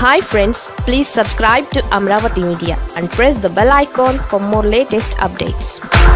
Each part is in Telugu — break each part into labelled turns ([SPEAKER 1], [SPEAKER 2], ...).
[SPEAKER 1] hi friends please subscribe to Amaravati media and press the bell icon for more latest updates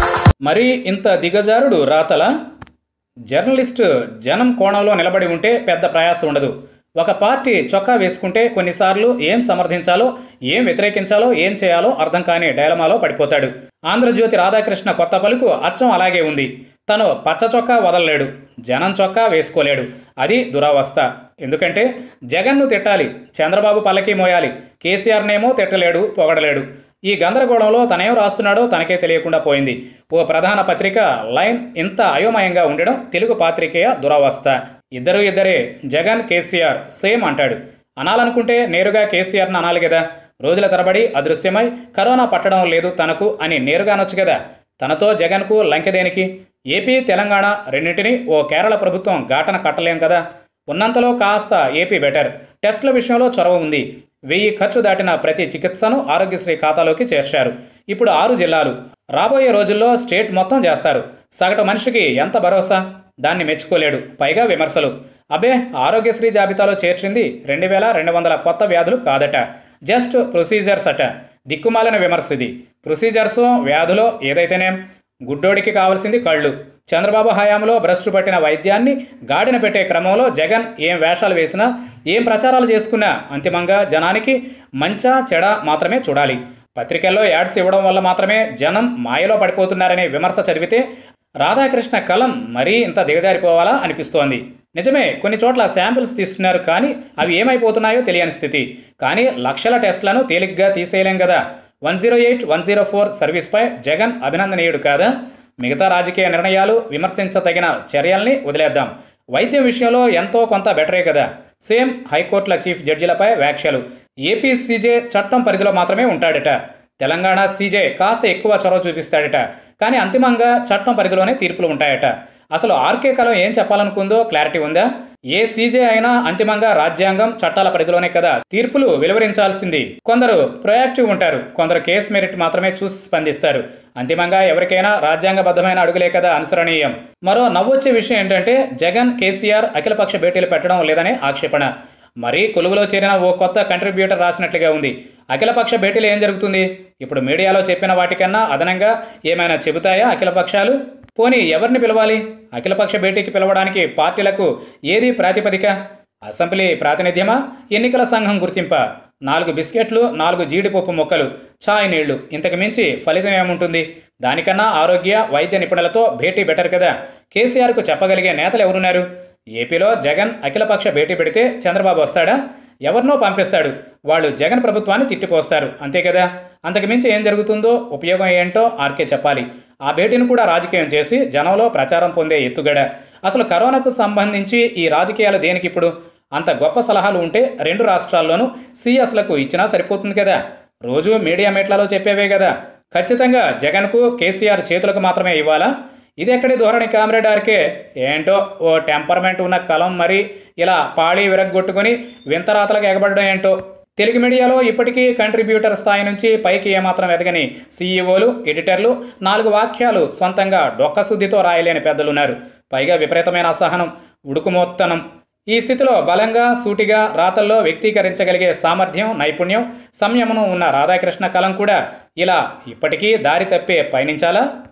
[SPEAKER 2] మరీ ఇంత దిగజారుడు రాతల జర్నలిస్టు జనం కోణంలో నిలబడి ఉంటే పెద్ద ప్రయాసం ఉండదు ఒక పార్టీ చొక్కా వేసుకుంటే కొన్నిసార్లు ఏం సమర్థించాలో ఏం వ్యతిరేకించాలో ఏం చేయాలో అర్థం కాని డైలమాలో పడిపోతాడు ఆంధ్రజ్యోతి రాధాకృష్ణ కొత్త పలుకు అచ్చం అలాగే ఉంది తను పచ్చ చొక్కా వదలలేడు జనం చొక్కా వేసుకోలేడు అది దురవస్థ ఎందుకంటే జగన్ను తిట్టాలి చంద్రబాబు పల్లకి మోయాలి కేసీఆర్నేమో తిట్టలేడు పొగడలేడు ఈ గందరగోళంలో తనేం రాస్తున్నాడో తనకే తెలియకుండా పోయింది ఓ ప్రధాన పత్రిక లైన్ ఇంత అయోమయంగా ఉండడం తెలుగు పాత్రికేయ దురవస్థ ఇద్దరు ఇద్దరే జగన్ కేసీఆర్ సేమ్ అంటాడు అనాలనుకుంటే నేరుగా కేసీఆర్ని అనాలి కదా రోజుల తరబడి అదృశ్యమై కరోనా పట్టడం లేదు తనకు అని నేరుగా అనొచ్చు కదా తనతో జగన్కు లంకెదేనికి ఏపీ తెలంగాణ రెండింటినీ ఓ కేరళ ప్రభుత్వం ఘాటన కట్టలేం కదా ఉన్నంతలో కాస్త ఏపీ బెటర్ టెస్టుల విషయంలో చొరవ ఉంది వెయ్యి ఖర్చు దాటిన ప్రతి చికిత్సను ఆరోగ్యశ్రీ ఖాతాలోకి చేర్చారు ఇప్పుడు ఆరు జిల్లాలు రాబోయే రోజుల్లో స్టేట్ మొత్తం చేస్తారు సగటు మనిషికి ఎంత భరోసా దాన్ని మెచ్చుకోలేడు పైగా విమర్శలు అబే ఆరోగ్యశ్రీ జాబితాలో చేర్చింది రెండు వేల రెండు వందల కొత్త వ్యాధులు కాదట జస్ట్ ప్రొసీజర్స్ అట దిక్కుమాలిన విమర్శ ఇది ప్రొసీజర్స్ వ్యాధులో ఏదైతేనేం గుడ్డోడికి కావాల్సింది కళ్ళు చంద్రబాబు హయాంలో భ్రష్టు పట్టిన వైద్యాన్ని గాడిన పెట్టే క్రమంలో జగన్ ఏం వేషాలు వేసినా ఏం ప్రచారాలు చేసుకున్నా అంతిమంగా జనానికి మంచా చెడ మాత్రమే చూడాలి పత్రికల్లో యాడ్స్ ఇవ్వడం వల్ల మాత్రమే జనం మాయలో పడిపోతున్నారనే విమర్శ చదివితే రాధాకృష్ణ కలం మరీ ఇంత దిగజారిపోవాలా అనిపిస్తోంది నిజమే కొన్ని చోట్ల శాంపిల్స్ తీస్తున్నారు కానీ అవి ఏమైపోతున్నాయో తెలియని స్థితి కానీ లక్షల టెస్టులను తేలిగ్గా తీసేయలేం కదా one zero eight one zero four సర్వీస్పై జగన్ అభినందనీయుడు కాదా మిగతా రాజకీయ నిర్ణయాలు విమర్శించదగిన చర్యల్ని వదిలేద్దాం వైద్యం విషయంలో ఎంతో కొంత బెటరే కదా సేమ్ హైకోర్టుల చీఫ్ జడ్జిలపై వ్యాఖ్యలు ఏపీ సీజే చట్టం పరిధిలో మాత్రమే ఉంటాడట తెలంగాణ సీజే కాస్త ఎక్కువ చొరవ చూపిస్తాడట కానీ అంతిమంగా చట్టం పరిధిలోనే తీర్పులు ఉంటాయట అసలు ఆర్కే కలం ఏం చెప్పాలనుకుందో క్లారిటీ ఉందా ఏ సీజే అయినా అంతిమంగా రాజ్యాంగం చట్టాల పరిధిలోనే కదా తీర్పులు వెలువరించాల్సింది కొందరు ప్రొయాక్టివ్ ఉంటారు కొందరు కేసు మెరిట్ మాత్రమే చూసి స్పందిస్తారు అంతిమంగా ఎవరికైనా రాజ్యాంగబద్ధమైన అడుగులే కదా అనుసరణీయం మరో నవ్వొచ్చే విషయం ఏంటంటే జగన్ కేసీఆర్ అఖిలపక్ష భేటీలు పెట్టడం లేదనే ఆక్షేపణ మరీ కొలువులో చేరిన ఓ కొత్త కంట్రిబ్యూటర్ రాసినట్లుగా ఉంది అఖిలపక్ష భేటీలు ఏం జరుగుతుంది ఇప్పుడు మీడియాలో చెప్పిన వాటికన్నా అదనంగా ఏమైనా చెబుతాయా అఖిలపక్షాలు పోనీ ఎవరిని పిలవాలి అఖిలపక్ష భేటీకి పిలవడానికి పార్టీలకు ఏది ప్రాతిపదిక అసెంబ్లీ ప్రాతినిధ్యమా ఎన్నికల సంఘం గుర్తింప నాలుగు బిస్కెట్లు నాలుగు జీడిపప్పు మొక్కలు ఛాయ్ నీళ్లు ఇంతకు మించి ఫలితం ఏముంటుంది దానికన్నా ఆరోగ్య వైద్య నిపుణులతో భేటీ బెటర్ కదా కేసీఆర్కు చెప్పగలిగే నేతలు ఎవరున్నారు ఏపీలో జగన్ అఖిలపక్ష భేటీ పెడితే చంద్రబాబు వస్తాడా ఎవరినో పంపిస్తాడు వాళ్ళు జగన్ ప్రభుత్వాన్ని తిట్టిపోస్తారు అంతే కదా అంతకుమించి ఏం జరుగుతుందో ఉపయోగం ఏంటో ఆర్కే చెప్పాలి ఆ భేటీని కూడా రాజకీయం చేసి జనంలో ప్రచారం పొందే ఎత్తుగడ అసలు కరోనాకు సంబంధించి ఈ రాజకీయాలు దేనికి ఇప్పుడు అంత గొప్ప సలహాలు ఉంటే రెండు రాష్ట్రాల్లోనూ సీఎస్లకు ఇచ్చినా సరిపోతుంది కదా రోజు మీడియా మీట్లలో చెప్పేవే కదా ఖచ్చితంగా జగన్కు కేసీఆర్ చేతులకు మాత్రమే ఇవ్వాలా ఇది ఎక్కడి ధోరణి కామ్రేడ్ ఆర్కే ఏంటో ఓ టెంపర్మెంట్ ఉన్న కలం మరి ఇలా పాళీ విరగ్గొట్టుకుని వింతరాతలకు ఎగబడడం ఏంటో తెలుగు మీడియాలో ఇప్పటికీ కంట్రిబ్యూటర్ స్థాయి నుంచి పైకి ఏమాత్రం ఎదగని సీఈఓలు ఎడిటర్లు నాలుగు వాక్యాలు సొంతంగా డొక్కశుద్ధితో రాయలేని పెద్దలున్నారు పైగా విపరీతమైన అసహనం ఉడుకుమోత్తనం ఈ స్థితిలో బలంగా సూటిగా రాతల్లో వ్యక్తీకరించగలిగే సామర్థ్యం నైపుణ్యం సంయమనం ఉన్న రాధాకృష్ణ కలం కూడా ఇలా ఇప్పటికీ దారి తప్పే పయనించాలా